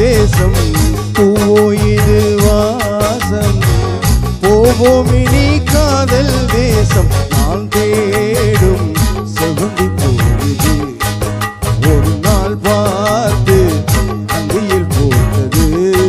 தேசம் பூவோ இது வாசம் போவோம் இனி காதல் தேசம் நான் தேடும் செவந்தி போகுது ஒரு நாள் பார்த்து அந்தியில் போட்டது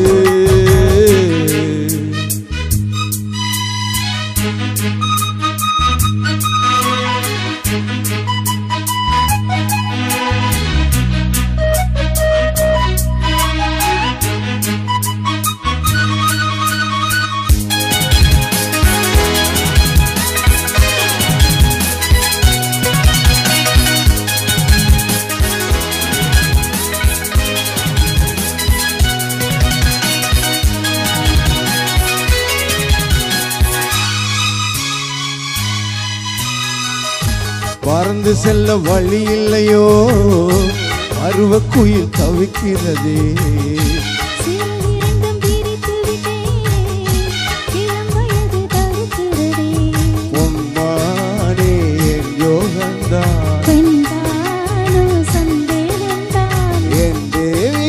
பறந்து செல்ல வழி இல்லையோ அருவ குயில் தவிக்கிறதே சிறகிரண்டும் பிரித்து விட்டேன் இளம் வயது தடுக்கிறதே பொம்மானே என் யோகந்தான் பெண்தானோ சந்தேகம்தான் என் தேவி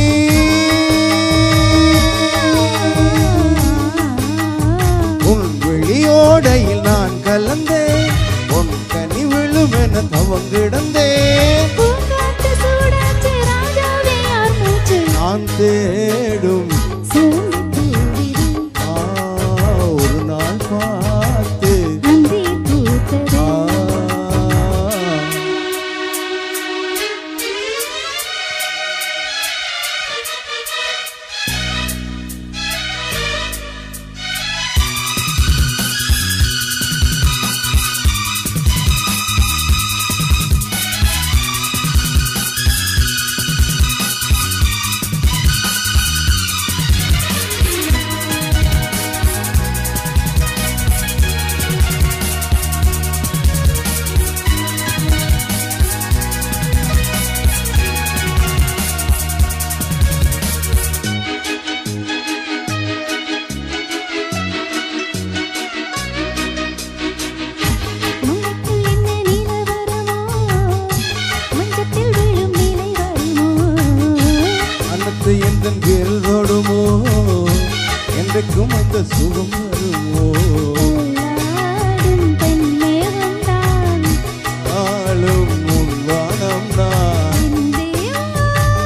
உன் வெளியோடையில் நான் கலந்தேன் உன் கனி விழுமென தவங்கிடந்தேன் பூங்காத்து சூடாச்சு ராஜாவே யார் மூச்சு நான் தேடும் சிறந்து பூவிது ஆ, ஒரு நாள் பார்த்து அந்தி பூத்தது ஆ, மங்கைக்குள் என்ன நிலவரமோ மஞ்சத்தில் விழும் நிலை வருமோ அன்னத்து எந்த விரல் தொடுமோ என்றைக்கும் அந்த சுகம் வருமோ உள்ளாடும் பெண்ணே வந்தான் ஆளும் உன் வானம் தான் என் தேவா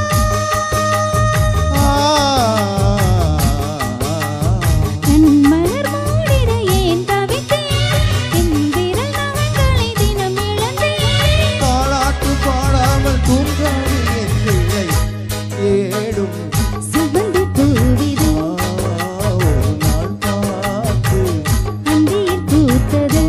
கண் மலர் மூடிட ஏன் தவித்தேன் என் விரல் நகங்களை தினம் இழந்தேன் தாளாட்டு பாடாமல் தூங்காது என் பிள்ளை தேடும் சுகந்தி பூவிது ஆ, ஒரு நாள் பார்த்து அந்தியில் பூத்தது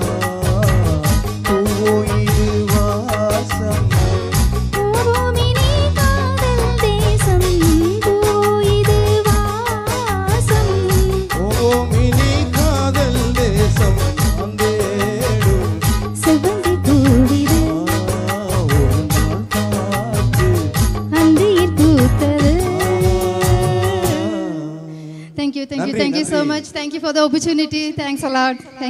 பூவோ இது வாசம் பூமினி காதல் தேசம் பூ இது வாசம் ஓமினி காதல் தேசம் அந்தேடும் சுகந்தி பூவிது ஆ, ஒரு நாள் பார்த்து அந்தியில் பூத்தது Thank you, thank you, நன்றி, thank you so நன்றி. much. Thank you for the opportunity. Thanks a lot. Thank